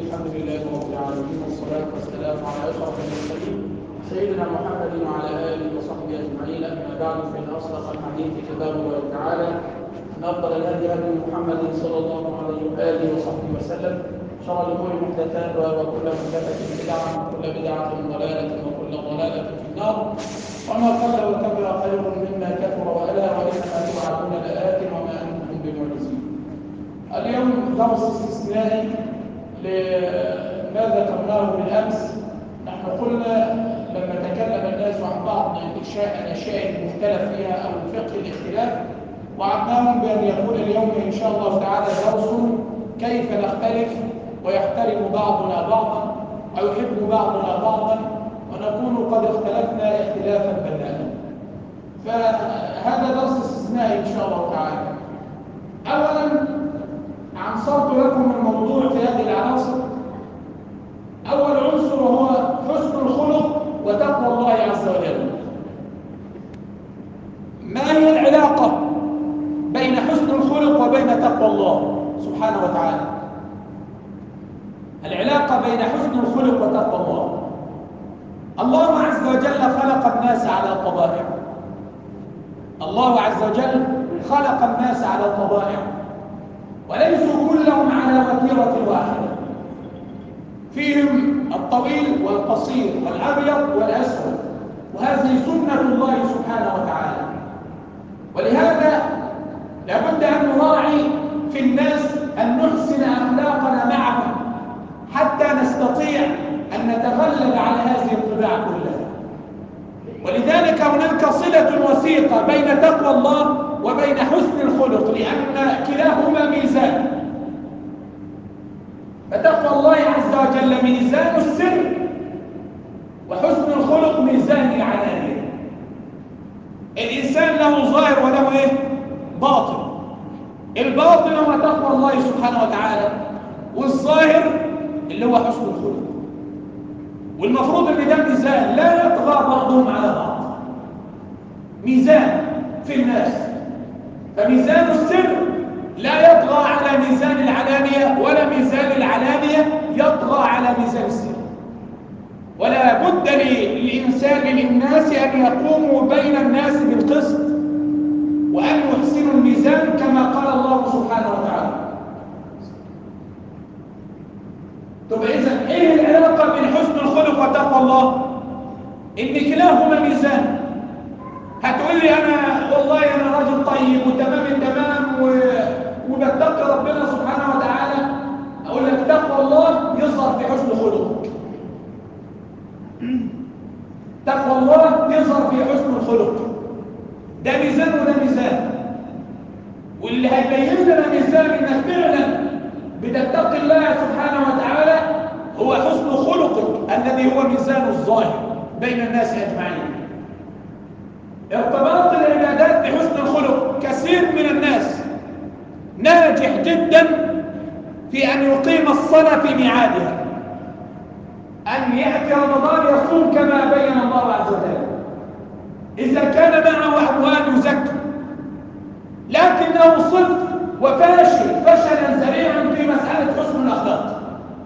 الحمد لله رب العالمين والصلاة والسلام على أشرف المرسلين سيدنا محمد وعلى آله وصحبه أجمعين أما بعد فإن أصدق الحديث كتاب الله تعالى أن أفضل الهدي هدي محمد صلى الله عليه وآله وصحبه وسلم شر الأمور محدثاتها وكل محدثة بدعة وكل بدعة ضلالة وكل ضلالة في النار وما قل وكبر خير مما كثر وألا وإنما توعدون لآت وما أنتم بمعجزين اليوم درس استثنائي لما ذكرناه بالامس نحن قلنا لما تكلم الناس عن بعض الاشياء الاشياء المختلف فيها او فقه الاختلاف وعدناهم بان يكون اليوم ان شاء الله تعالى درس كيف نختلف ويحترم بعضنا بعضا او يحب بعضنا بعضا ونكون قد اختلفنا اختلافا بناء فهذا درس استثنائي ان شاء الله تعالى اولا عنصرت لكم الموضوع في هذه العناصر أول عنصر هو حسن الخلق وتقوى الله عز وجل ما هي العلاقة بين حسن الخلق وبين تقوى الله سبحانه وتعالى العلاقة بين حسن الخلق وتقوى الله الله عز وجل خلق الناس على طبائع الله عز وجل خلق الناس على طبائع وليسوا كلهم على وتيرة واحدة فيهم الطويل والقصير والأبيض والأسود وهذه سنة الله سبحانه وتعالى ولهذا لابد أن نراعي في الناس أن نحسن أخلاقنا معهم حتى نستطيع أن نتغلب على هذه الطباع كلها ولذلك هناك صلة وثيقة بين تقوى الله وبين حسن الخلق لأن كلاهما ميزان فتقوى الله عز وجل ميزان السر وحسن الخلق ميزان العلانية الإنسان له ظاهر وله إيه؟ باطن الباطن هو تقوى الله سبحانه وتعالى والظاهر اللي هو حسن الخلق والمفروض ان ده ميزان لا يطغى بعضهم على بعض ميزان في الناس فميزان السر لا يطغى على ميزان العلانية ولا ميزان العلانية يطغى على ميزان السر ولا بد للإنسان للناس أن يقوموا بين الناس بالقسط وأن يحسنوا الميزان كما قال الله سبحانه وتعالى طب إذا إيه العلاقة بين حسن الخلق وتقوى الله؟ إن كلاهما ميزان هتقول لي انا والله انا راجل طيب وتمام التمام و... وبتقي ربنا سبحانه وتعالى اقول لك تقوى الله يظهر في حسن خلقك تقوى الله يظهر في حسن الخلق ده ميزان وده ميزان واللي هيبين لنا ميزان انك فعلا بتتقي الله سبحانه وتعالى هو حسن خلقك الذي هو ميزان الظاهر بين الناس اجمعين ارتباط العبادات بحسن الخلق كثير من الناس ناجح جدا في أن يقيم الصلاة في ميعادها أن يأتي رمضان يصوم كما بين الله عز وجل إذا كان معه أموال يزكي لكنه صدق وفاشل فشلا ذريعا في مسألة حسن الأخلاق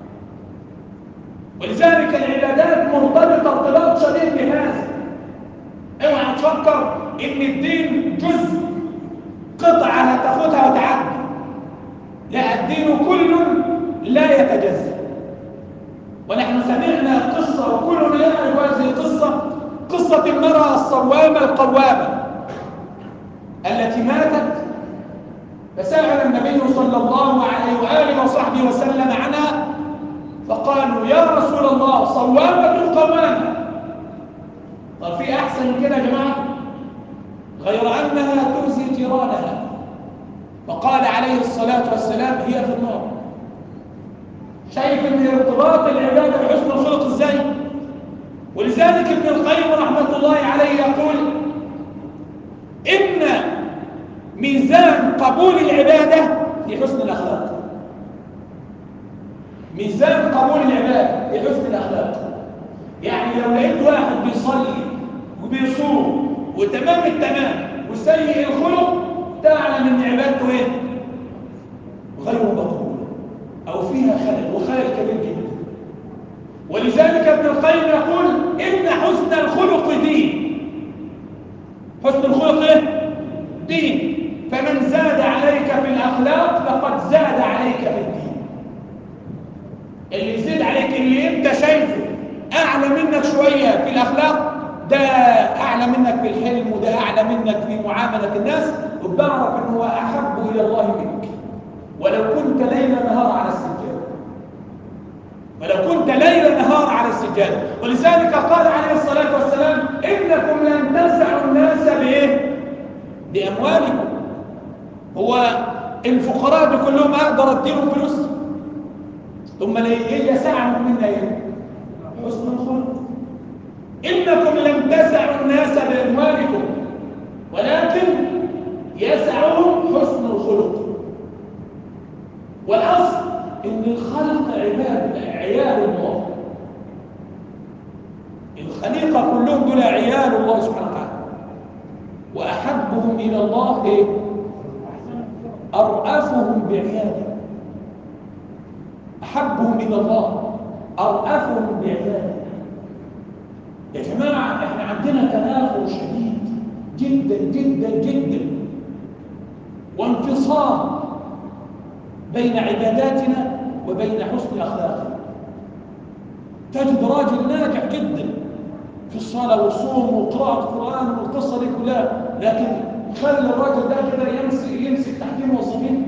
ولذلك العبادات مرتبطة ارتباط شديد بهذا اوعى تفكر ان الدين جزء قطعه هتاخدها وتعدي لا الدين كل لا يتجزا ونحن سمعنا قصه وكلنا يعرف هذه القصه قصه المراه الصوامه القوامه التي ماتت فسال النبي صلى الله عليه واله وصحبه وسلم عنها فقالوا يا رسول الله صوامه قوامه طب في احسن من كده يا جماعه غير انها تؤذي جيرانها فقال عليه الصلاه والسلام هي في النار شايف ان ارتباط العباده بحسن الخلق ازاي ولذلك ابن القيم رحمه الله عليه يقول ان ميزان قبول العباده في حسن الاخلاق ميزان قبول العباده في حسن الاخلاق يعني لو لقيت واحد بيصلي وبيصوم وتمام التمام وسيء الخلق تعلم ان عبادته ايه غير مقبوله او فيها خلل وخير كبير جدا ولذلك ابن القيم يقول إن حسن الخلق دين حسن الخلق ايه؟ دين فمن زاد عليك في الأخلاق فقد زاد عليك في الدين اللي يزيد عليك اللي انت شايفه أعلى منك شوية في الأخلاق ده أعلى منك في الحلم وده أعلى منك في معاملة الناس وبعرف أنه أحب إلى الله منك ولو كنت ليل نهار على السجادة ولو كنت ليل نهار على السجادة ولذلك قال عليه الصلاة والسلام إنكم لن تسعوا الناس بإيه؟ بأموالكم هو الفقراء دول كلهم أقدر أديهم فلوس ثم هي ساعة منا إيه؟ حسن الخلق إنكم لم تسعوا الناس بأموالكم ولكن يسعهم حسن الخلق والأصل إن الخلق عباد عيال الله الخليقة كلهم دول عيال الله سبحانه وتعالى وأحبهم إلى الله إيه؟ أرأفهم بعياده أحبهم إلى الله أرأفهم بعياده يا جماعة احنا عندنا تنافر شديد جدا جدا جدا وانفصام بين عباداتنا وبين حسن أخلاقنا تجد راجل ناجح جدا في الصلاة والصوم وقراءة القرآن والقصة دي كلها لكن خلي الراجل ده كده يمسك يمسك تحت موظفين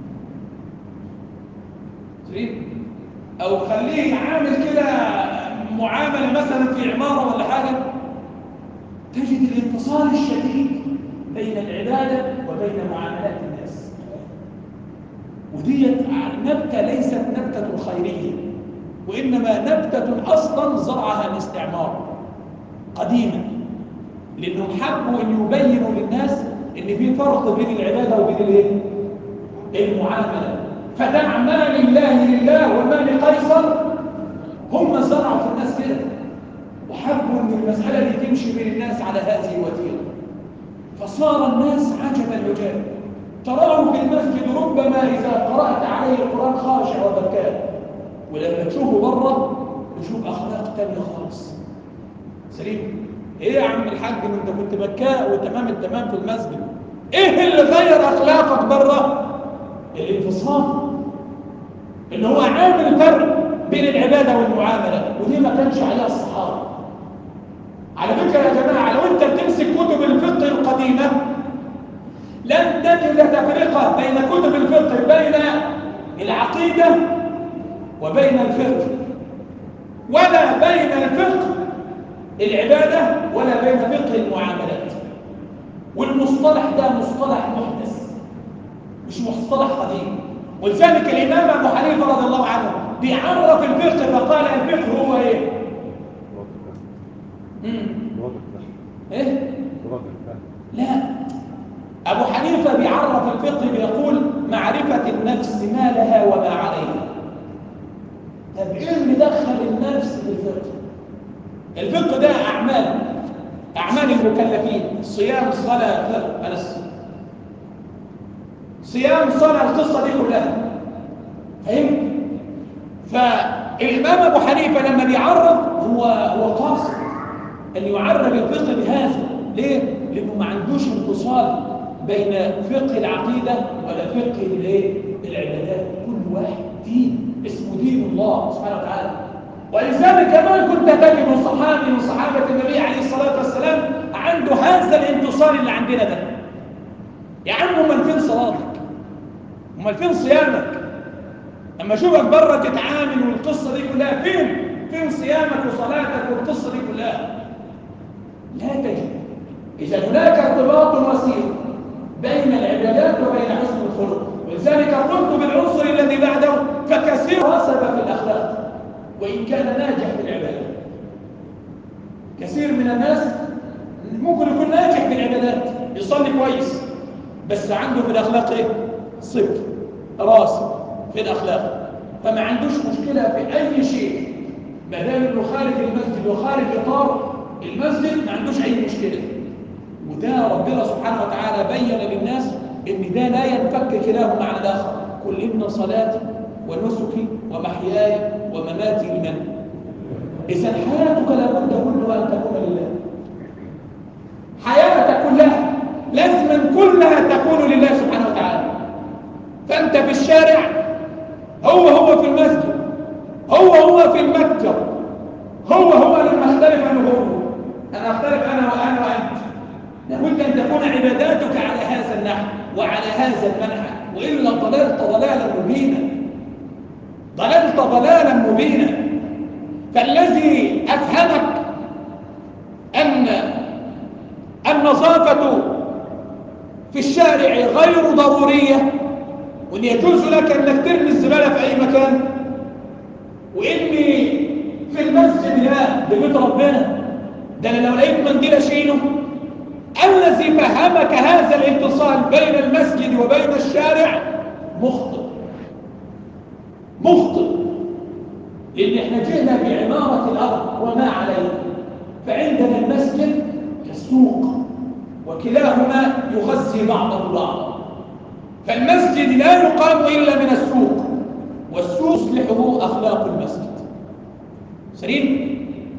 أو خليه عامل كده معاملة مثلا في عمارة ولا حاجة تجد الانفصال الشديد بين العبادة وبين معاملات الناس وديت نبتة ليست نبتة خيرية وإنما نبتة أصلا زرعها الاستعمار قديما لأنهم حبوا أن يبينوا للناس أن في فرق بين العبادة وبين الايه؟ المعاملة فدع ما لله لله وما لقيصر هم زرعوا في الناس كده وحبوا أن المسألة دي تمشي بين الناس على هذه الوتيرة فصار الناس عجبا عجابا تراه في المسجد ربما إذا قرأت عليه القرآن خاشع وبكاء ولما تشوفه بره تشوف أخلاق تانية خالص سليم إيه يا عم الحاج ما أنت كنت بكاء وتمام التمام في المسجد إيه اللي غير أخلاقك بره الانفصام اللي هو عامل فرق بين العبادة والمعاملة ودي ما كانش عليها الصحابة على فكرة يا جماعة لو أنت بتمسك كتب الفقه القديمة لن تجد تفرقة بين كتب الفقه بين العقيدة وبين الفقه ولا بين الفقه العبادة ولا بين فقه المعاملات والمصطلح ده مصطلح محدث مش مصطلح قديم ولذلك الإمام أبو حنيفة رضي الله عنه بيعرف الفقه فقال الفقه هو إيه؟ إيه؟ لا أبو حنيفة بيعرف الفقه بيقول معرفة النفس ما لها وما عليها طب إيه اللي دخل النفس في الفقه؟ الفقه ده أعمال أعمال المكلفين صيام صلاة أنس صيام صلاة القصة دي كلها فهمت؟ فالإمام أبو حنيفة لما بيعرف هو هو قاصد أن يعرف الفقه بهذا ليه؟ لأنه ما عندوش انفصال بين فقه العقيدة ولا فقه الايه؟ العبادات كل واحد دين اسمه دين الله سبحانه وتعالى ولذلك كمان كنت تجد صحابي من صحابة النبي عليه الصلاة والسلام عنده هذا الانتصار اللي عندنا ده يا عم امال فين صلاتك امال فين صيامك اما اشوفك بره تتعامل والقصه دي كلها فين فين صيامك وصلاتك والقصه دي كلها لا تجد اذا هناك ارتباط وثيق بين العبادات وبين حسن الخلق ولذلك قلت بالعنصر الذي بعده فكثير وثب في الاخلاق وإن كان ناجح في العبادة كثير من الناس ممكن يكون ناجح في العبادات يصلي كويس بس عنده في الأخلاق إيه؟ صفر راسي في الأخلاق فما عندوش مشكلة في أي شيء ما دام إنه خارج المسجد وخارج إطار المسجد ما عندوش أي مشكلة وده ربنا سبحانه وتعالى بين للناس إن ده لا ينفك كلاهما عن الآخر كل إن صلاتي ونسكي ومحياي ومماتي لمن إذا حياتك لابد كلها أن تكون لله حياتك كلها لازما كلها تكون لله سبحانه وتعالى فأنت في الشارع هو هو في المسجد هو هو في المتجر هو هو لما اختلف عنه هو أنا أختلف أنا وأنا وأنت لابد أن تكون عباداتك على هذا النحو وعلى هذا المنهج وإلا ضللت ضلالا مبينا ضللت ضلالا مبينا فالذي أفهمك أن النظافة في الشارع غير ضرورية وأن يجوز لك أنك ترمي الزبالة في أي مكان وإني في المسجد لا ده بيت ربنا ده أنا لو لقيت منديل أشيله الذي فهمك هذا الاتصال بين المسجد وبين الشارع مخطئ مخطئ لأن احنا جئنا بعمارة الأرض وما عليه فعندنا المسجد كالسوق وكلاهما يغذي بعضه بعضا فالمسجد لا يقام إلا من السوق والسوق يصلحه أخلاق المسجد سليم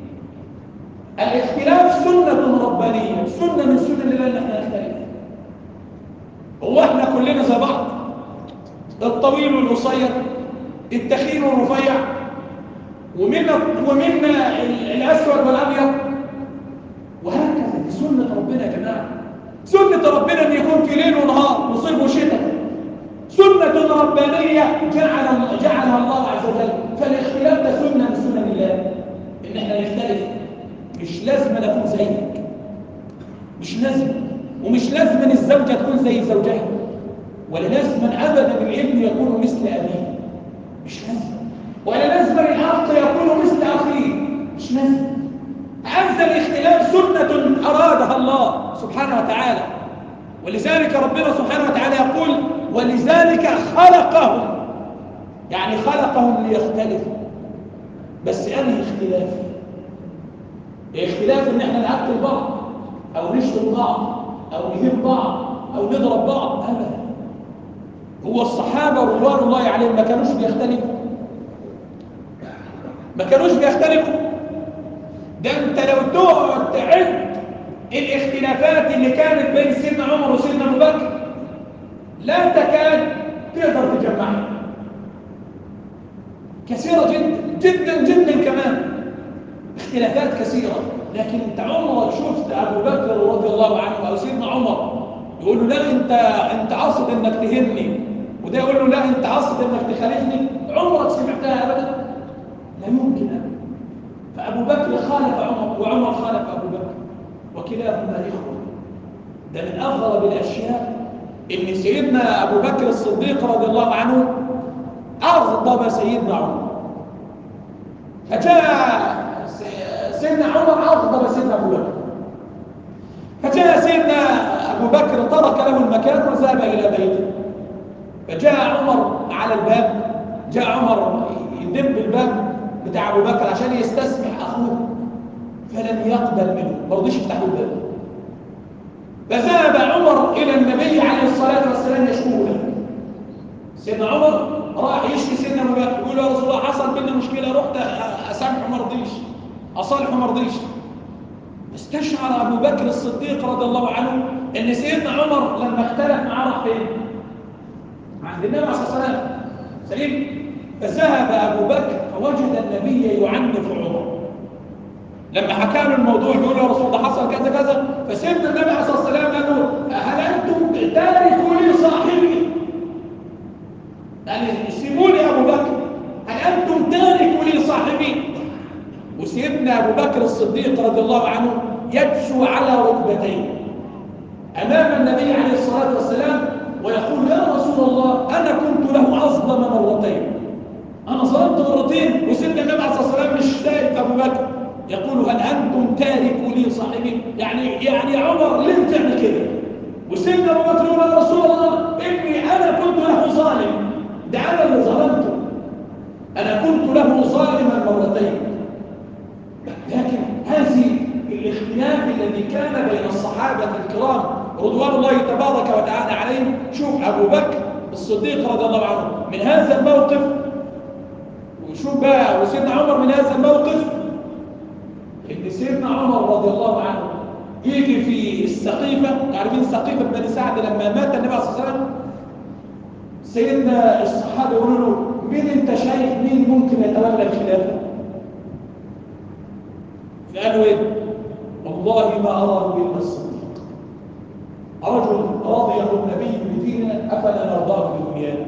الاختلاف سنة ربانية سنة من سنن الله ان احنا نختلف هو احنا كلنا زي بعض الطويل والقصير التخين والرفيع ومنا ومنا الاسود والابيض وهكذا دي سنة ربنا يا جماعة سنة ربنا ان يكون في ليل ونهار وصيف وشتاء سنة ربانية جعل جعلها الله عز وجل فالاختلاف ده سنة من سنن الله ان احنا نختلف مش لازم أن أكون زيك مش لازم ومش لازم أن الزوجة تكون زي زوجها ولا لازم أبدا الابن يكون مثل أبيه مش لازم ولا لازم الأخ يكون مثل أخيه مش لازم هذا الاختلاف سنة أرادها الله سبحانه وتعالى ولذلك ربنا سبحانه وتعالى يقول ولذلك خلقهم يعني خلقهم ليختلفوا بس أنهي اختلاف اختلاف ان احنا نعقل بعض او نشتم بعض او نهين بعض او نضرب بعض ابدا هو الصحابه رضوان الله عليهم ما كانوش بيختلفوا ما كانوش بيختلفوا ده انت لو تقعد تعد الاختلافات اللي كانت بين سيدنا عمر وسيدنا ابو بكر لا تكاد تقدر تجمعها كثيره جدا جدا جدا كمان اختلافات كثيرة لكن انت عمرك شفت ابو بكر رضي الله عنه او سيدنا عمر يقول له لا انت انت قاصد انك تهني وده يقول له لا انت قاصد انك تخالفني عمرك سمعتها ابدا لا يمكن ابدا فابو بكر خالف عمر وعمر خالف ابو بكر وكلاهما اخوه ده من اغرب الاشياء ان سيدنا ابو بكر الصديق رضي الله عنه اغضب سيدنا عمر فجاء سيدنا عمر أغضب سيدنا أبو بكر فجاء سيدنا أبو بكر ترك له المكان وذهب إلى بيته فجاء عمر على الباب جاء عمر يدب الباب بتاع أبو بكر عشان يستسمح أخوه فلم يقبل منه ما رضيش يفتحوا الباب فذهب عمر إلى النبي عليه الصلاة والسلام يشكوه له سيدنا عمر راح يشكي سيدنا أبو بكر يقول يا رسول الله حصل بينا مشكلة رحت أسامحه ما رضيش أصالحه ما رضيش استشعر أبو بكر الصديق رضي الله عنه أن سيدنا عمر لما اختلف معاه راح فين؟ عند النبي عليه الصلاة والسلام سليم فذهب أبو بكر فوجد النبي يعنف عمر لما حكى له الموضوع يقول يا رسول الله حصل كذا كذا فسيدنا النبي عليه الصلاة والسلام قال له هل أنتم تاركوا لي صاحبي؟ يعني سيبوني أبو بكر هل أنتم تاركوا لي صاحبي؟ وسيدنا أبو بكر الصديق رضي الله عنه يجسو على ركبتيه أمام النبي عليه الصلاة والسلام ويقول يا رسول الله أنا كنت له أظلم مرتين أنا ظلمت مرتين وسيدنا النبي عليه الصلاة والسلام مش شايف أبو بكر يقول هل أنتم تاركوا لي صاحبي يعني يعني يا عمر ليه تعمل كده وسيدنا أبو بكر يقول يا رسول الله إني أنا كنت له ظالم ده أنا اللي ظلمته أنا كنت له ظالما مرتين لكن هذه الاختلاف الذي كان بين الصحابة الكرام رضوان الله تبارك وتعالى عليهم شوف أبو بكر الصديق رضي الله عنه من هذا الموقف وشوف بقى وسيدنا عمر من هذا الموقف ان سيدنا عمر رضي الله عنه يجي في السقيفه عارفين سقيفه بني سعد لما مات النبي صلى الله عليه وسلم سيدنا الصحابه يقولوا له مين انت شايف مين ممكن يتولى الخلافه فقالوا ايه والله ما اراه الا الصديق رجل رضيه النبي بديننا افلا نرضاه بدنيانا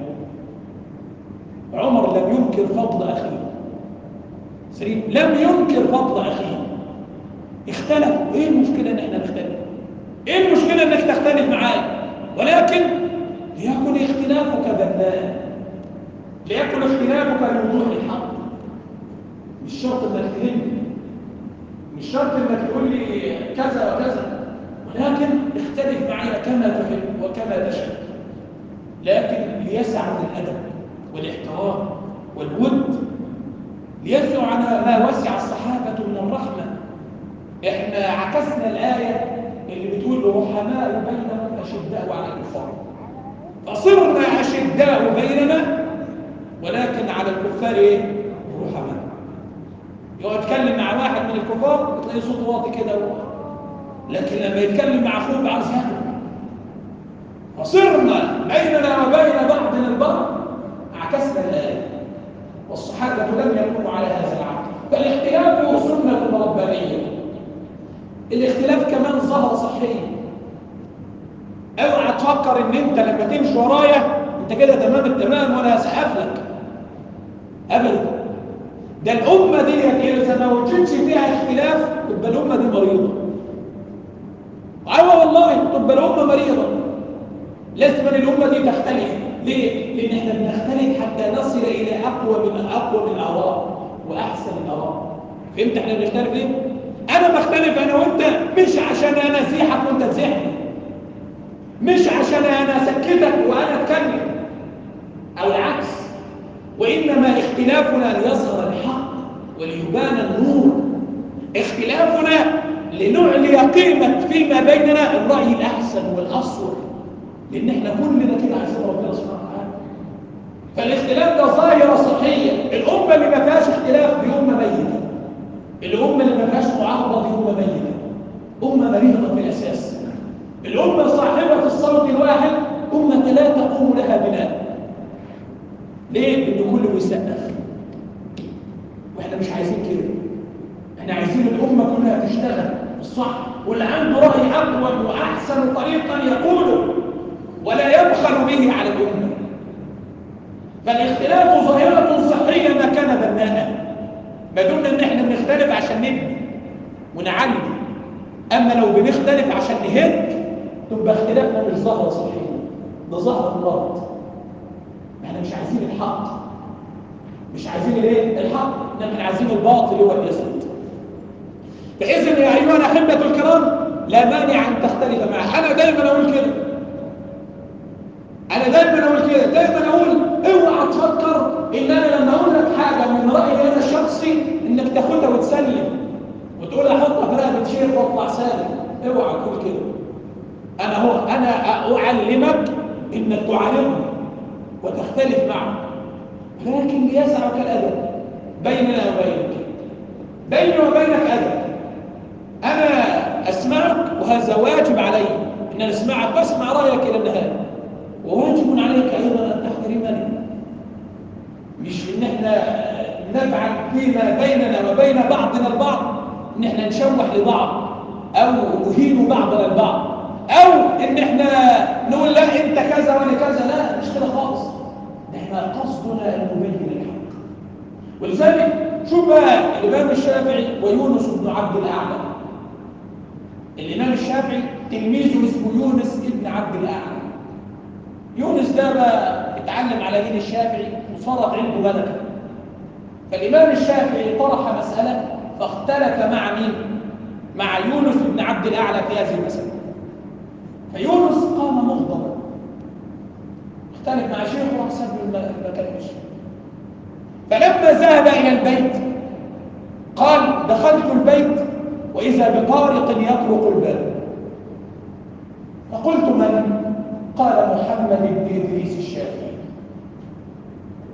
عمر لم ينكر فضل اخيه سليم لم ينكر فضل اخيه اختلفوا ايه المشكله ان احنا نختلف ايه المشكله انك تختلف معايا ولكن ليكن اختلافك بناء ليكن اختلافك لوضوح الحق مش شرط انك تهمني مش شرط انك تقول لي كذا وكذا ولكن اختلف معي كما تحب وكما تشاء لكن ليسع الادب والاحترام والود ليسع على ما وسع الصحابه من الرحمه احنا عكسنا الايه اللي بتقول رحماء بينهم اشداء على الكفار فصرنا اشداء بيننا ولكن على الكفار ايه رحماء يقعد يتكلم مع واحد من الكفار تلاقيه صوته واطي كده لكن لما يتكلم مع اخوه بعرف ياكل فصرنا بيننا وبين بعضنا البعض عكسنا الايه والصحابه لم يكونوا على هذا العقل فالاختلاف سنه ربانيه الاختلاف كمان ظهر صحيا اوعى تفكر ان انت لما تمشي ورايا انت كده تمام التمام وانا هسقف لك ابدا ده الامه ديت اذا ما وجدش فيها اختلاف تبقى الامه دي مريضه ايوه والله تبقى الامه مريضه لازم الامه دي تختلف ليه لان احنا بنختلف حتى نصل الى اقوى من اقوى من الاراء واحسن الاراء فهمت احنا بنختلف ليه انا بختلف انا وانت مش عشان انا ازيحك وانت تزيحني مش عشان انا اسكتك وانا اتكلم او العكس وانما اختلافنا ليظهر الحق وليبان النور اختلافنا لنعلي قيمه فيما بيننا الراي الاحسن والاصوب لان احنا كلنا كده عايزين ربنا سبحانه وتعالى فالاختلاف ده ظاهره صحيه الامه اللي ما فيهاش اختلاف دي امه ميته الامه اللي ما فيهاش معارضه دي امه ميته امه مريضه في الاساس الامه صاحبه الصوت الواحد امه لا تقوم لها بناء ليه لان كله بيسقف واحنا مش عايزين كده احنا عايزين الامه كلها تشتغل الصح واللي عنده راي اقوى واحسن طريقا يقوله ولا يبخل به على الامه فالاختلاف ظاهره صحيه ما كان بناء ما دمنا ان احنا بنختلف عشان نبني ونعلم اما لو بنختلف عشان نهد تبقى اختلافنا مش ظاهره صحيه ده ظاهره مرض احنا مش عايزين الحق مش عايزين الايه الحق لكن عايزين الباطل هو الاسد فاذا يا ايها الاحبه الكرام لا مانع ان تختلف معه انا دايما اقول كده انا دايما اقول كده دايما اقول اوعى تفكر ان انا لما اقول لك حاجه من رايي انا الشخصي انك تاخدها وتسلم وتقول احطها في رقبه شيخ واطلع سالم اوعى تقول كده انا هو انا اعلمك انك تعارضني وتختلف معه لكن ليسعك الادب بيننا وبينك بيني وبينك ادب انا اسمعك وهذا واجب علي ان انا اسمعك واسمع رايك الى النهايه وواجب عليك ايضا ان تحترمني مش ان احنا نفعل فيما بيننا وبين بعضنا البعض ان احنا نشوح لبعض او نهين بعضنا البعض او ان احنا نقول لا انت كذا وانا كذا لا مش كده خالص احنا قصدنا ان نبين الحق ولذلك شوف بقى الامام الشافعي ويونس بن عبد الاعلى الامام الشافعي تلميذه اسمه يونس بن عبد الاعلى يونس ده بقى اتعلم على دين الشافعي وصارت عنده ملكه فالامام الشافعي طرح مساله فاختلف مع مين مع يونس بن عبد الاعلى في هذه المساله فيونس قام مغضبا اختلف مع شيخه وراح ساب المكان فلما ذهب الى البيت قال دخلت البيت واذا بطارق يطرق الباب فقلت من قال محمد بن ادريس الشافعي قال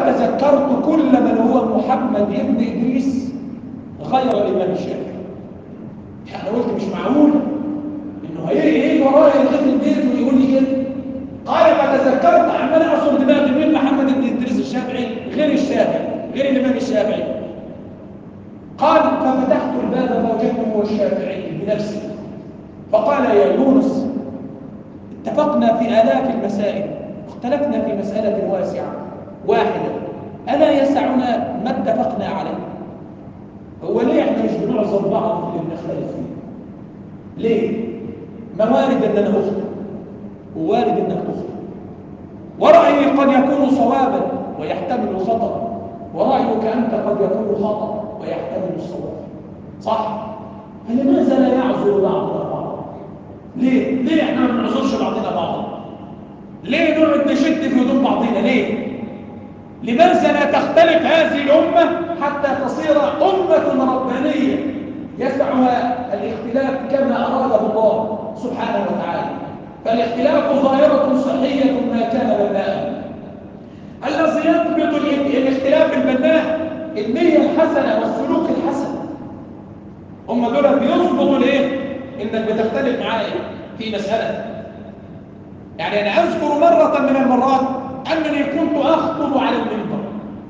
تذكرت كل من هو محمد بن إدريس غير الإمام الشافعي يعني قلت مش معقول إنه هيجي ورايا لغاية البيت ويقول لي كده قال فتذكرت عمال أعصر دماغي من محمد بن إدريس الشافعي غير الشافعي غير الإمام الشافعي قال ففتحت الباب فوجدته هو الشافعي بنفسه فقال يا يونس اتفقنا في آلاف المسائل اختلفنا في مسألة واسعة واحدة ألا يسعنا ما اتفقنا عليه هو ليه احنا مش بنعذر بعض في اللي بنختلف فيه ليه ما وارد ان انا اخطئ ووارد انك تخطئ ورأيي قد يكون صوابا ويحتمل الخطأ ورأيك أنت قد يكون خطأ ويحتمل الصواب صح فلماذا لا يعذر بعضنا بعضا ليه ليه احنا ما بنعذرش بعضنا بعضا ليه نقعد نشد في هدوم بعضنا ليه لماذا لا تختلف هذه الأمة حتى تصير أمة ربانية يسعها الاختلاف كما أراده الله سبحانه وتعالى فالاختلاف ظاهرة صحية ما كان بناء الذي يضبط الاختلاف البناء النية الحسنة والسلوك الحسن هم دول بيظبطوا ليه انك بتختلف معايا في مسألة يعني انا اذكر مرة من المرات انني كنت اخطب على المنبر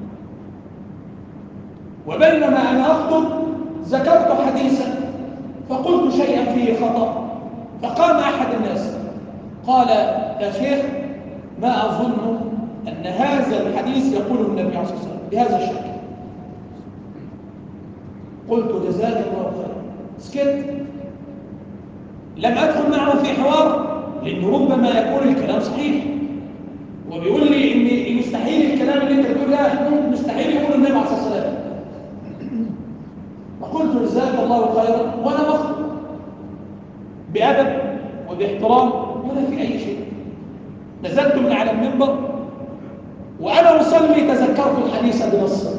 وبينما انا اخطب ذكرت حديثا فقلت شيئا فيه خطأ فقام احد الناس قال يا شيخ ما اظن ان هذا الحديث يقوله النبي عليه الصلاه والسلام بهذا الشكل قلت جزاك الله خيرا سكت لم ادخل معه في حوار لانه ربما يكون الكلام صحيح وبيقول لي ان مستحيل الكلام اللي انت بتقوله ده مستحيل يقول النبي عليه الصلاه والسلام فقلت جزاك الله خيرا وانا بخطب بادب وباحترام ولا في اي شيء نزلت من على المنبر وانا اصلي تذكرت الحديث بنصه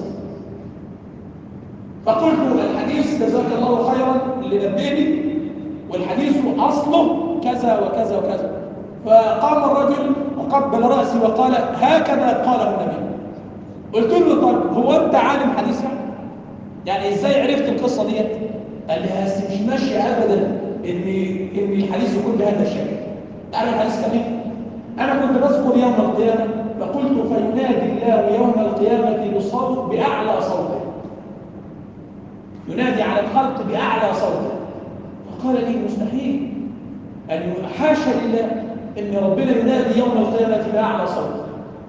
فقلت الحديث جزاك الله خيرا اللي نبهني والحديث اصله كذا وكذا وكذا فقام الرجل وقبل راسي وقال هكذا قاله النبي قلت له طب هو انت عالم حديث يعني ازاي عرفت القصه ديت قال لي بس مش ماشيه ابدا ان ان الحديث يكون بهذا الشكل تعرف الحديث كمان انا كنت بذكر يوم القيامه فقلت فينادي الله يوم القيامه بصوت باعلى صوته ينادي على الخلق باعلى صوته فقال لي مستحيل ان حاشا لله ان ربنا ينادي يوم القيامه باعلى صوته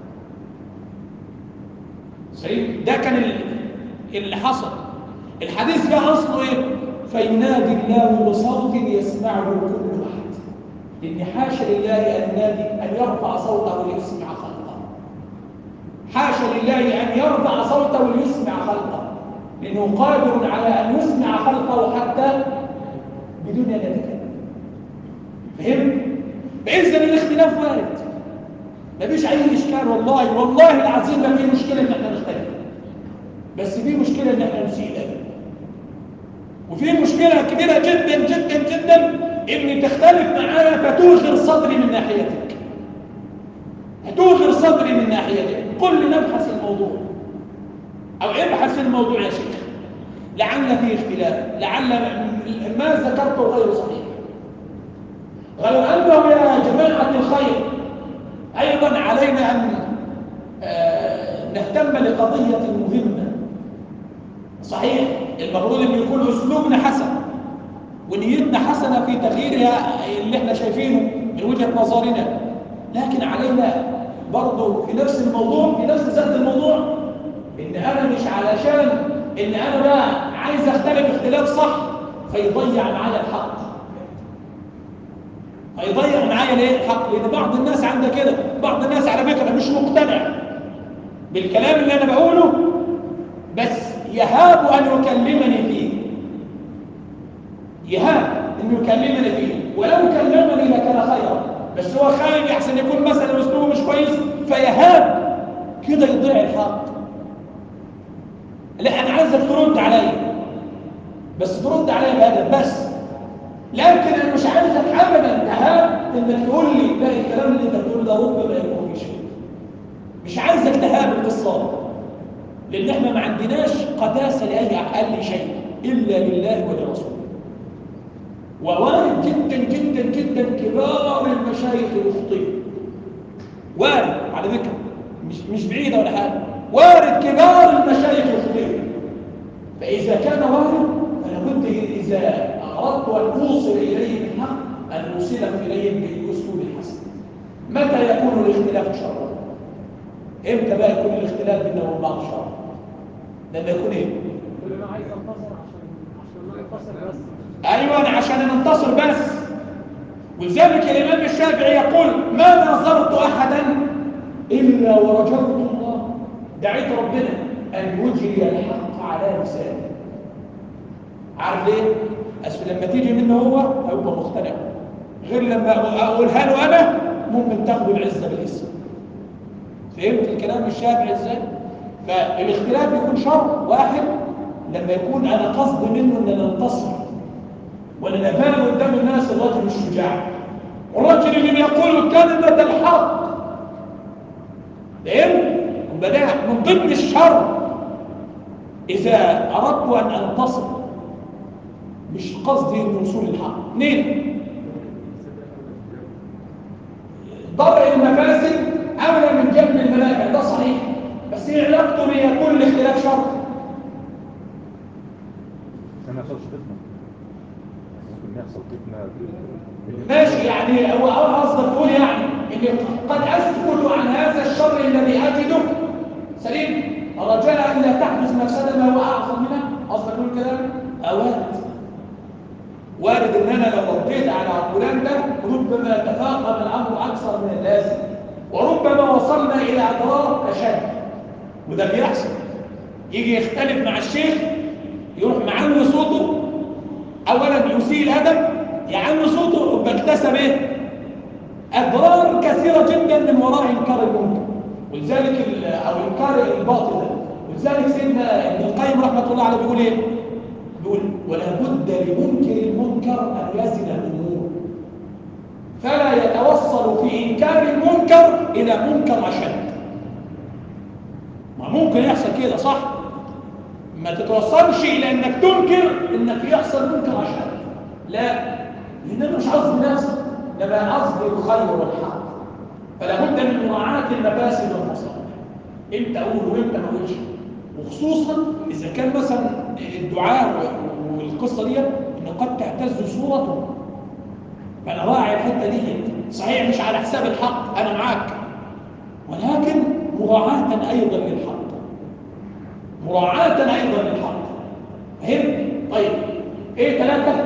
صحيح ده كان اللي حصل الحديث ده اصله ايه فينادي الله بصوت يسمعه كل احد لان حاشا لله ان ينادي ان يرفع صوته ليسمع خلقه حاشا لله ان يرفع صوته ليسمع خلقه لانه قادر على ان يسمع خلقه حتى بدون ان يتكلم فهمت باذن الاختلاف وارد مفيش اي اشكال والله والله العظيم ما في مشكله ان احنا نختلف بس في مشكله ان احنا نسيء الادب وفي مشكله كبيره جدا جدا جدا ان تختلف معايا فتوغر صدري من ناحيتك هتوغر صدري من ناحيتك قل لي نبحث الموضوع او ابحث الموضوع يا شيخ لعل فيه اختلاف لعل ما ذكرته غير صحيح غير انه يا جماعه الخير ايضا علينا ان نهتم لقضيه مهمه صحيح المفروض ان يكون اسلوبنا حسن ونيتنا حسنه في تغييرها اللي احنا شايفينه من وجهه نظرنا لكن علينا برضه في نفس الموضوع في نفس ذات الموضوع ان انا مش علشان ان انا بقى عايز اختلف اختلاف صح فيضيع معايا الحق هيضيع معايا ليه الحق لان بعض الناس عندها كده بعض الناس على فكره مش مقتنع بالكلام اللي انا بقوله بس يهاب ان يكلمني فيه يهاب انه يكلمني فيه ولو كلمني لكان خيرا بس هو خايف احسن يكون مثلا اسلوبه مش كويس فيهاب كده يضيع الحق لا انا عايزك ترد عليا بس ترد عليا بادب بس لكن انا مش عايزك ابدا تهاب انك تقول لي لا الكلام اللي انت بتقوله ده ربما يكون مش مش عايزك تهاب القصه لان احنا ما عندناش قداسه لاي اقل شيء الا لله ولرسوله ووارد جدا جدا جدا كبار المشايخ يخطئوا وارد على فكره مش مش بعيده ولا حاجه وارد كبار المشايخ يخطئوا فاذا كان وارد فلا بد اذا اردت ان اوصل اليهم الحق ان اوصلهم اليهم بالاسلوب الحسن متى يكون الاختلاف شرا امتى بقى يكون الاختلاف بيننا وبين بعض شرا لما يكون ايه كل ما عايز انتصر عشان عشان ننتصر بس ايوه عشان ننتصر بس ولذلك الامام الشافعي يقول ما نظرت احدا الا ورجوت الله دعيت ربنا ان يجري الحق على لسانه عارف ليه اصل لما تيجي منه هو هيبقى مقتنع غير لما اقولها له انا ممكن تاخد العزه بالاسم فهمت الكلام الشافعي ازاي فالاختلاف يكون شر واحد لما يكون انا قصدي منه ان ننتصر وانا نبان قدام الناس الرجل الشجاع والرجل اللي بيقول كلمه الحق فهمت وبدأ من ضمن الشر اذا اردت ان انتصر مش قصدي ان وصول الحق اثنين ضرع المفاسد أولى من جلب المنافع ده صحيح بس هي علاقته بيكون الاختلاف شر عشان ما يحصلش فتنة ممكن يحصل فتنة بال- ماشي يعني هو قصدك تقول يعني ان قد اسكت عن هذا الشر الذي اجده سليم رجاء ان لا تحدث مفسده ما هو اعظم منها قصدك تقول كده اواد وارد ان انا لو رديت على فلان ده ربما تفاقم الامر اكثر من اللازم وربما وصلنا الى اضرار اشد وده بيحصل يجي يختلف مع الشيخ يروح معلي صوته اولا يسيء الادب يعلي صوته يبقى اكتسب ايه اضرار كثيره جدا من وراء انكار المنكر ولذلك ال- او انكار الباطل ده ولذلك سيدنا ابن القيم رحمه الله عليه بيقول ايه بيقول ولا بد لمنكر المنكر ان يزن الامور فلا يتوصل في انكار المنكر الى منكر اشد ما ممكن يحصل كده صح ما تتوصلش الى انك تنكر انك يحصل منكر اشد لا لان انا مش قصدي نفسي انما قصدي الخير والحق فلا بد من مراعاه المفاسد والمصالح امتى اقول وامتى ما اقولش وخصوصا اذا كان مثلا الدعاء والقصه دي انه قد تهتز صورته فانا راعي الحته دي صحيح مش على حساب الحق انا معاك ولكن مراعاه ايضا للحق مراعاه ايضا للحق فهمت طيب ايه ثلاثه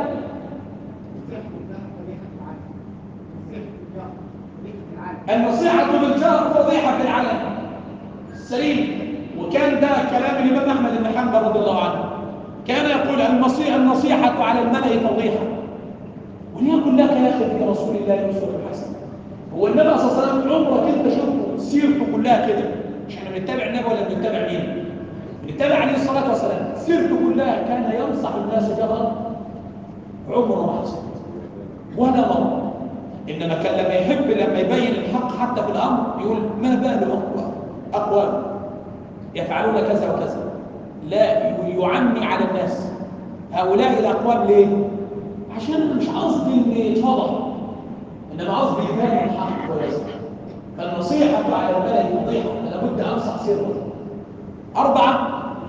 النصيحة بالجهر فضيحة في العلن سليم وكان ده كلام الإمام أحمد بن حنبل رضي الله عنه كان يقول النصيحة, النصيحة على الملأ فضيحة وليكن لك يا أخي في رسول الله أسوة حسنة هو النبي صلى الله عليه وسلم عمرك أنت شفته سيرته كلها كده مش احنا بنتبع النبي ولا بنتبع مين؟ بنتبع عليه الصلاة والسلام سيرته كلها كان ينصح الناس جهرا عمره ما حصل ولا مرة إنما كان لما يحب لما يبين الحق حتى في الأمر يقول ما بال أقوى أقوام يفعلون كذا وكذا لا يعني على الناس هؤلاء الأقوام ليه؟ عشان أنا مش قصدي إن يتفضح إنما قصدي يبين الحق كويس فالنصيحة على الملأ فضيحة لابد أنصح سره أربعة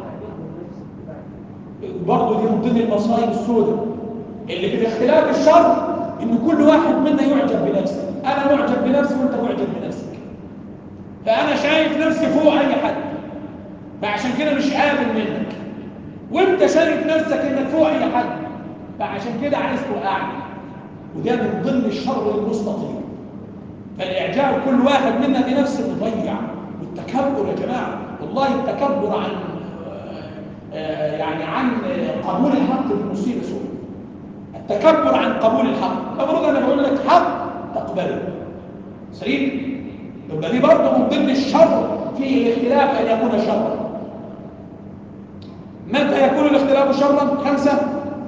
برضه دي من ضمن المصايب السوداء اللي في اختلاف الشر ان كل واحد منا يعجب بنفسه انا معجب بنفسي وانت معجب بنفسك فانا شايف نفسي فوق اي حد فعشان كده مش قابل منك وانت شايف نفسك انك فوق اي حد فعشان كده عايز توقعني وده من ضمن الشر المستطيل فالاعجاب كل واحد منا بنفسه مضيع والتكبر يا جماعه والله التكبر عن آه، يعني عن آه، قبول الحق في مصيبه سوداء التكبر عن قبول الحق المفروض انا بقول لك حق تقبله سليم يبقى دي برضه من ضمن الشر في الاختلاف ان يكون شرا متى يكون الاختلاف شرا خمسه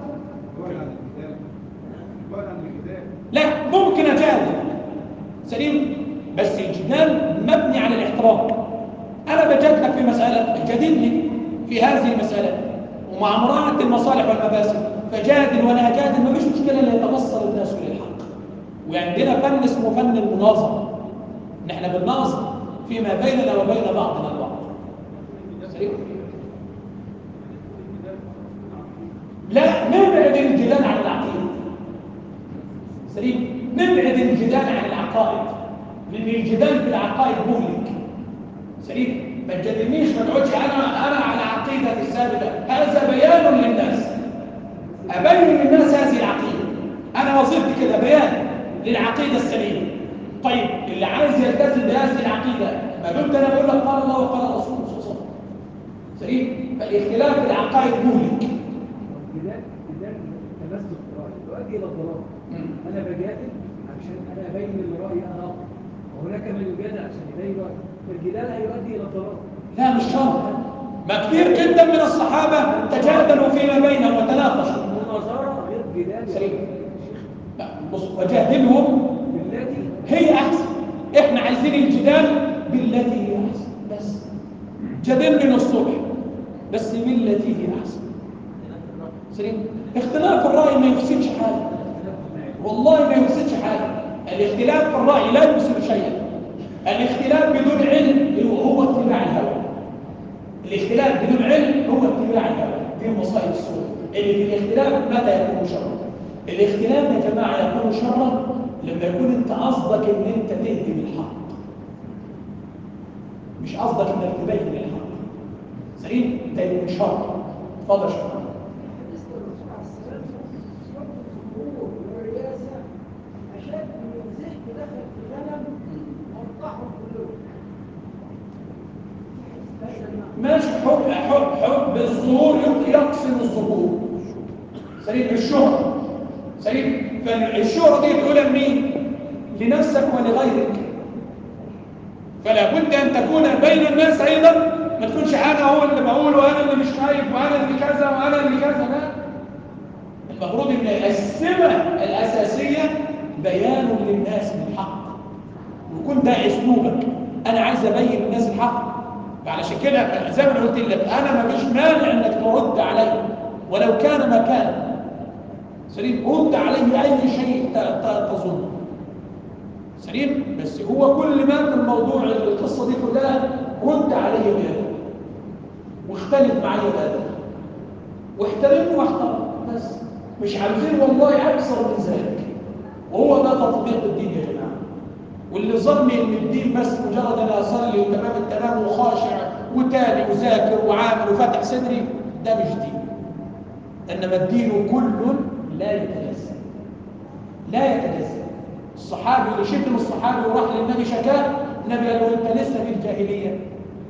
لا ممكن اجادل سليم بس الجدال مبني على الاحترام انا بجادلك في مساله جادلني في هذه المسألة ومع مراعاة المصالح والمفاسد فجادل ولا جادل ما فيش مشكلة ان يتوصل الناس إلى الحق وعندنا فن اسمه فن المناظرة ان احنا بنناظر فيما بيننا وبين بعضنا البعض سليم؟ لا نبعد الجدال عن العقيدة سليم نبعد الجدال عن العقائد لان الجدال في العقائد مهلك سليم ما تجادلنيش ما تقعدش انا انا على عقيدتي الثابته هذا بيان للناس ابين للناس هذه العقيده انا وظيفتي كده بيان للعقيده السليمه طيب اللي عايز يلتزم بهذه العقيده ما دمت انا بقول لك قال الله وقال الرسول صلى الله عليه وسلم سليم فالاختلاف في العقائد مهلك جدال جدال تمسك برأي يؤدي إلى الضلال أنا بجادل عشان أنا أبين اللي رأيي أنا أقوى وهناك من يجادل عشان يبين رأيه فالجدال هيؤدي إلى الضلال لا مش شرط ما كثير جدا من الصحابه تجادلوا فيما بينهم وتناقشوا المناظرة غير جدال سليم. لا بص وجادلهم بالتي هي احسن احنا عايزين الجدال بالتي هي احسن بس جادلني للصبح بس بالتي هي احسن سليم اختلاف الراي ما يفسدش حاجه والله ما يفسدش حاجه الاختلاف في الراي لا يفسد شيئا الاختلاف بدون علم هو اتباع الهوى الاختلاف بدون علم هو اتباع الهوى دي مصائب السوء اللي في الاختلاف متى يكون شرا الاختلاف يا جماعه يكون شرا لما يكون انت قصدك ان انت تهدم الحق مش قصدك انك تبين الحق سليم ده يكون شر اتفضل يا شيخ ماشي حب حب حب الظهور يقسم الظهور سليم الشهرة سليم فالشهرة دي تقولها لمين؟ لنفسك ولغيرك فلا بد ان تكون بين الناس ايضا ما تكونش انا هو اللي بقول وانا اللي مش خايف وانا اللي كذا وانا اللي كذا لا المفروض ان السمه الاساسيه بيان للناس بالحق ويكون ده اسلوبك انا عايز ابين للناس الحق فعلشان كده زي ما أنا قلت لك انا ما فيش مانع انك ترد علي ولو كان مكان سليم رد علي اي شيء ت- ت- تظنه سليم بس هو كل ما في الموضوع القصه دي كلها رد علي بهذا واختلف معي بهذا واحترمني واحترم بس مش عايزين والله اكثر من ذلك وهو ده تطبيق الدين يا جماعه واللي ظن ان الدين بس مجرد انا اصلي وتمام التمام وخاشع وتالي وذاكر وعامل وفتح صدري ده مش دين انما الدين كل لا يتجزا لا يتجزا الصحابي اللي شتم الصحابي وراح للنبي شكاه النبي قال له انت لسه في الجاهليه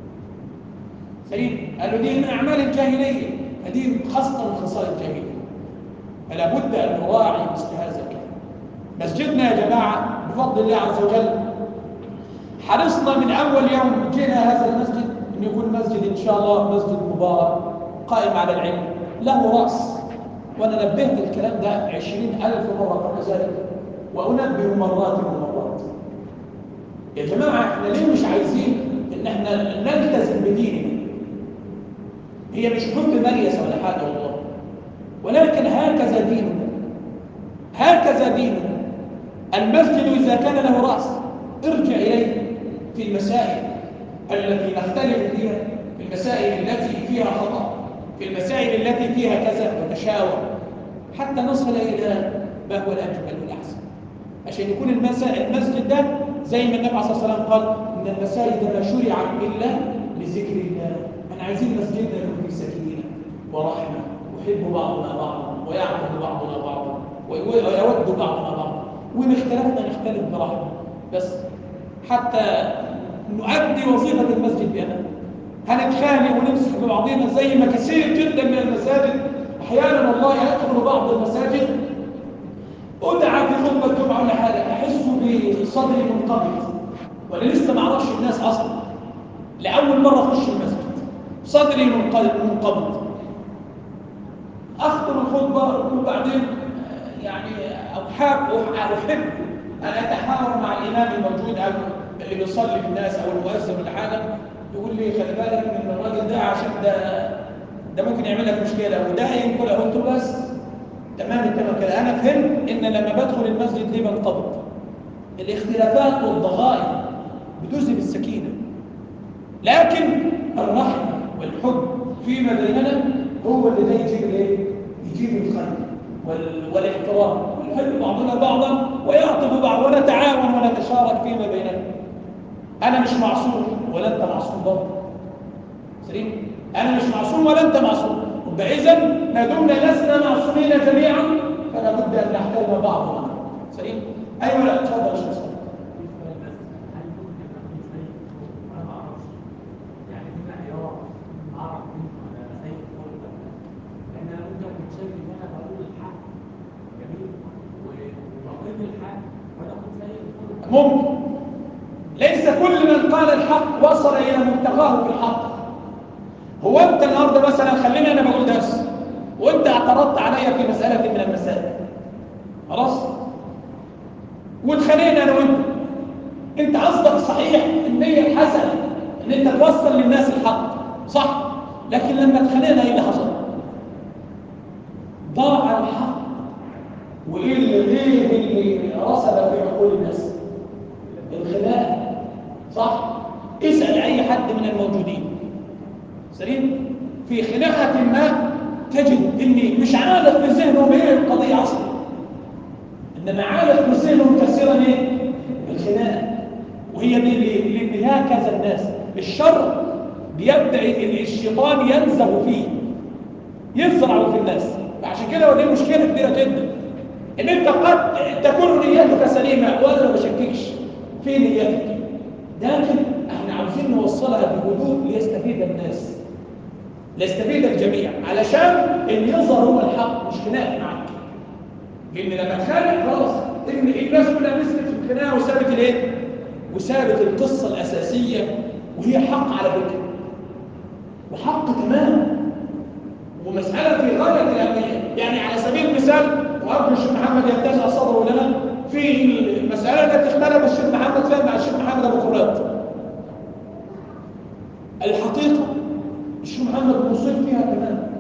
سليم قال له دي من اعمال الجاهليه هذه خاصه من خصال الجاهليه فلا بد ان نراعي مثل هذا الكلام مسجدنا يا جماعه بفضل الله عز وجل حرصنا من اول يوم جينا هذا المسجد ان يكون مسجد ان شاء الله مسجد مبارك قائم على العلم له راس وانا نبهت الكلام ده عشرين الف مره قبل ذلك وانبه مرات ومرات يا جماعه احنا ليه مش عايزين ان احنا نلتزم بديننا هي مش حب مريسه ولا حاجه والله ولكن هكذا ديننا هكذا ديننا المسجد إذا كان له رأس ارجع إليه في المسائل التي نختلف فيها في المسائل التي فيها خطأ في المسائل التي فيها كذا ونتشاور حتى نصل إلى ما هو الأجمل والأحسن عشان يكون المسا- المسجد ده زي ما النبي عليه الصلاة والسلام قال إن المساجد ما شرعت إلا لذكر الله احنا عايزين مسجدنا يكون فيه سكينة ورحمة ويحب بعضنا بعضا ويعبد بعضنا بعضا ويود بعضنا بعضا وإن اختلفنا نختلف برحمة بس حتى نؤدي وظيفة المسجد بأمان هنتخانق ونمسك ببعضنا زي ما كثير جدا من المساجد أحيانا والله أدخل بعض المساجد أدعى في خطبة الجمعة ولا حاجة أحس بصدري منقبض وأنا لسه ما أعرفش الناس أصلا لأول مرة أخش المسجد صدري منقبض منقبض أخطر الخطبة وبعدين يعني أحب أحب أن أتحاور مع الإمام الموجود أو اللي بيصلي بالناس أو المؤذن ولا حاجة يقول لي خلي بالك من الراجل ده عشان ده ده ممكن يعمل لك مشكله وده هينقل قلت له بس تمام التمام كده انا فهمت ان لما بدخل المسجد ليه بنقبض الاختلافات والضغائن بتذهب السكينه لكن الرحمه والحب فيما بيننا هو اللي ده يجيب الايه؟ يجيب الخير وال... والاحترام ونحب بعضنا بعضا ويعطف بعض ونتعاون ونتشارك فيما بيننا انا مش معصوم ولا انت معصوم برضه سليم انا مش معصوم ولا انت معصوم يبقى اذا ما دمنا لسنا معصومين جميعا فلا بد ان نحترم بعضنا سليم ايوه لا اتفضل يا شيخ صالح. ممكن ليس كل من قال الحق وصل الى منتهاه في الحق هو انت النهارده مثلا خليني انا بقول درس وانت اعترضت عليا في مساله من المسائل خلاص واتخانقنا انا وانت انت قصدك صحيح النيه الحسنه ان انت توصل للناس الحق صح لكن لما اتخانقنا ايه اللي حصل ضاع الحق وايه اللي ايه اللي رسب في عقول الناس الخلاف صح اسال اي حد من الموجودين سليم في خناقه ما تجد ان مش عارف في ذهنهم ايه القضيه اصلا انما عارف في ذهنهم كثيرا ايه الخناقه وهي دي اللي اللي هكذا الناس الشر بيبدا الشيطان ينزغ فيه يزرع في الناس فعشان كده ودي مشكله كبيره جدا ان انت قد تكون نيتك سليمه وانا ما بشككش في نيتك لكن احنا عاوزين نوصلها بهدوء ليستفيد الناس ليستفيد الجميع علشان اللي يظهر هو الحق مش خناق معك لان لما تخانق خلاص ان الناس كلها مسكت في الخناقه وسابت الايه وسابت القصه الاساسيه وهي حق على فكره وحق تمام ومساله في غايه الاهميه يعني على سبيل المثال وارجو الشيخ محمد يتسع صدره لنا في المساله التي اختلف الشيخ محمد فيها مع الشيخ محمد ابو قرات الحقيقه الشيخ محمد مصيب فيها كمان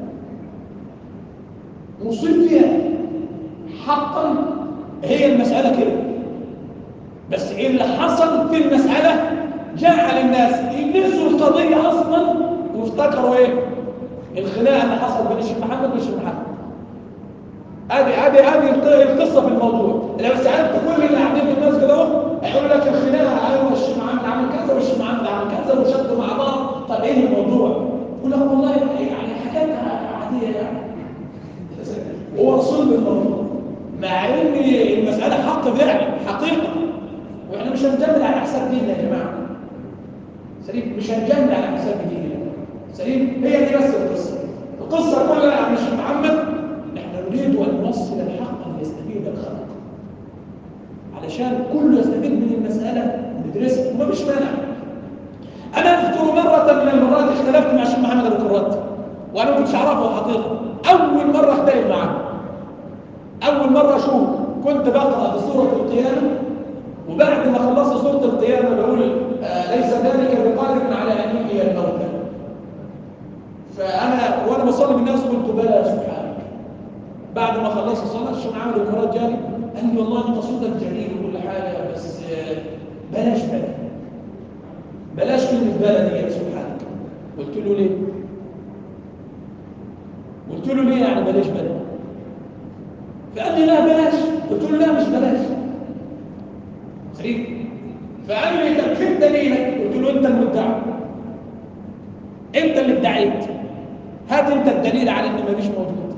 مصيب فيها حقا هي المساله كده بس ايه اللي حصل في المساله جعل الناس ينسوا القضيه اصلا وافتكروا ايه الخناقه اللي حصل بين الشيخ محمد والشيخ محمد ادي ادي ادي القصه في الموضوع لو سالت كل اللي قاعدين في المسجد اهو هيقول لك الخناقه ايوه الشيخ محمد عمل كذا والشيخ محمد عمل كذا وشدوا مع بعض طب ايه الموضوع؟ يقول لك والله يعني حاجات عاديه يعني هو صلب الموضوع مع ان المساله حق فعلا حقيقه واحنا مش هنجمل على حساب ديننا يا جماعه سليم مش هنجمل على حساب ديننا سليم هي دي بس القصه القصه كلها يا الشيخ محمد نحن نريد ان نوصل الحق ليستفيد الخلق علشان كله يستفيد من المساله ندرسها وما فيش مانع انا اذكر مره من المرات اختلفت مع الشيخ محمد ابو كرات وانا ما كنتش اعرفه حقيقه اول مره اختلف معاه اول مره اشوف كنت بقرا في سوره القيامه وبعد ما خلصت سوره القيامه بقول آه ليس ذلك بقادر على ان يحيي الموتى فانا وانا بصلي بالناس قلت بلى سبحانك بعد ما خلصت الصلاه الشيخ محمد ابو كرات جالي قال لي والله انت صوتك جميل وكل حاجه بس آه بلاش بلى بلاش كلمه بلى دي سبحانك قلت له ليه قلت له ليه يعني بلاش بلاش فقال لي لا بلاش قلت له لا مش بلاش خريب فقال لي طب فين دليلك قلت له انت المدعي انت اللي ادعيت هات انت الدليل على ان مفيش موجود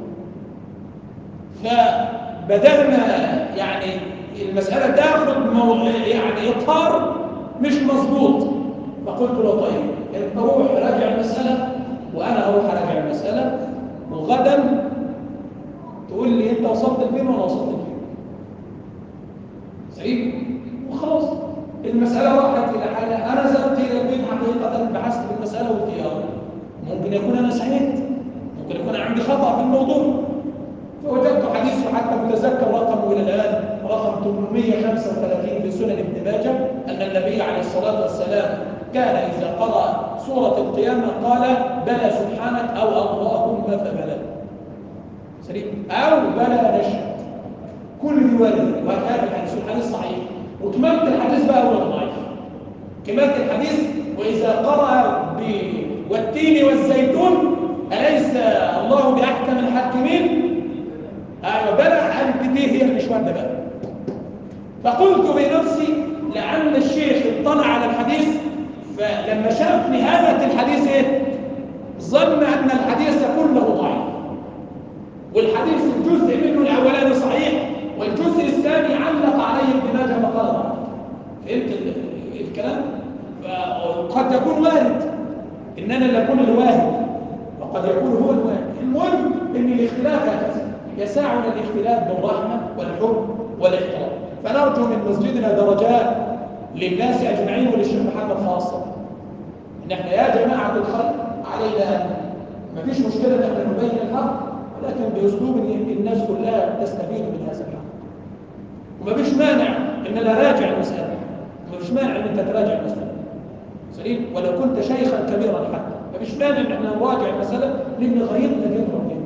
فبدانا يعني المساله تاخد مو... يعني اطار مش مظبوط فقلت له طيب انت روح راجع المساله وانا اروح اراجع المساله وغدا تقول لي انت وصلت لفين وانا وصلت لفين سعيد وخلاص المسألة راحت إلى حالها أنا ذهبت إلى البيت حقيقة بحثت في المسألة والتيار ممكن يكون أنا سعيد ممكن يكون عندي خطأ في الموضوع فوجدت حديث حتى متذكر رقمه إلى الآن رقم 835 في سنن ابن ماجه أن النبي عليه الصلاة والسلام كان إذا قرأ سورة القيامة قال بلى سبحانك أو اللهم فبلى سليم أو بلى نشهد كل وارد وهذا الحديث الحديث صحيح وكمالة الحديث بقى هو الضعيف كمالة الحديث وإذا قرأ ب والتين والزيتون أليس الله بأحكم الحاكمين؟ أيوة بلى أنت دي هي المشوار ده بقى فقلت بنفسي لعل الشيخ اطلع على الحديث فلما شاف نهاية الحديث ايه؟ ظن أن الحديث كله ضعيف والحديث الجزء منه الأولاني صحيح والجزء الثاني علق عليه ابن ماجه فقال ضعيف فهمت ال- الكلام؟ فقد يكون وارد إن أنا اللي أكون الواهد وقد يكون هو الواهد المهم إن الاختلاف هكذا يسعنا الاختلاف بالرحمة والحب والاحترام فنرجو من مسجدنا درجات للناس أجمعين وللشيخ محمد خاصة إن احنا يا جماعة الخير علينا أن ما فيش مشكلة إن احنا نبين الحق ولكن بأسلوب إن الناس كلها تستفيد من هذا الحق وما فيش مانع إن أنا راجع المسألة ما فيش مانع إن أنت تراجع المسألة سليم ولو كنت شيخا كبيرا حتى ما فيش مانع إن احنا نراجع المسألة لأن غيرنا دين ربنا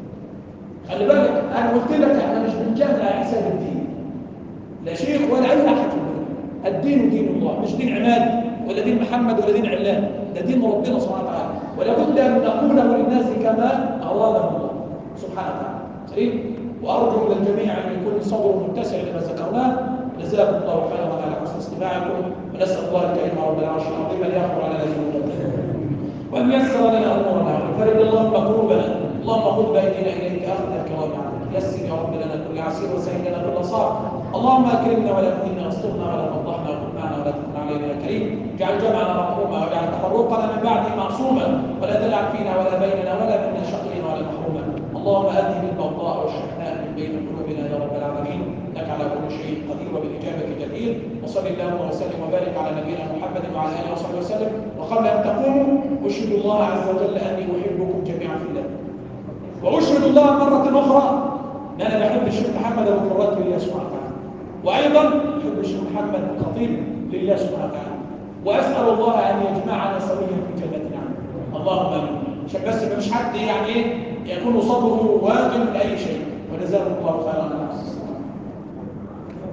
خلي بالك أنا قلت لك احنا مش بنجامل على حساب الدين لا شيخ ولا أي أحد في الدنيا الدين دين الله مش دين عماد ولا دين محمد ولا دين علان ده دين ربنا سبحانه وتعالى ولا بد أن نقوله للناس كما أراده الله سبحانه وتعالى سليم وأرجو من الجميع أن يكون صبر متسع لما ذكرناه جزاكم الله خيرا على حسن استماعكم ونسأل الله الكريم رب العرش العظيم أن يغفر على ذنوبنا وأن يسر لنا أمورنا وفرد اللهم قلوبنا اللهم خذ بأيدينا إليك أخذ الكرام عنك يسر يا رب لنا كل عسير وسهل لنا كل صعب اللهم أكرمنا ولا تهنا واسترنا ولا تفضحنا وكن معنا ولا تكن علينا يا كريم اجعل جمعنا مرحوما واجعل تفرقنا من بعده معصوما ولا تلعب فينا ولا بيننا ولا منا شقيا ولا محروما اللهم أذهب البغضاء والشحناء من بين قلوبنا يا رب العالمين إنك على كل شيء قدير وبالإجابة جدير وصل اللهم وسلم وبارك على نبينا محمد وعلى آله وصحبه وسلم وقبل أن تقوموا أشهد الله عز وجل أني أحبكم جميعا في الله وأشهد الله مرة أخرى أن أنا بحب الشيخ محمد أبو مرات لله سبحانه وتعالى وأيضا أحب الشيخ محمد الخطيب لله سبحانه وتعالى وأسأل الله أن يجمعنا سويا في جنة نعم اللهم آمين عشان بس ما فيش حد يعني إيه يكون صبره واجب لأي شيء وجزاكم الله خيرا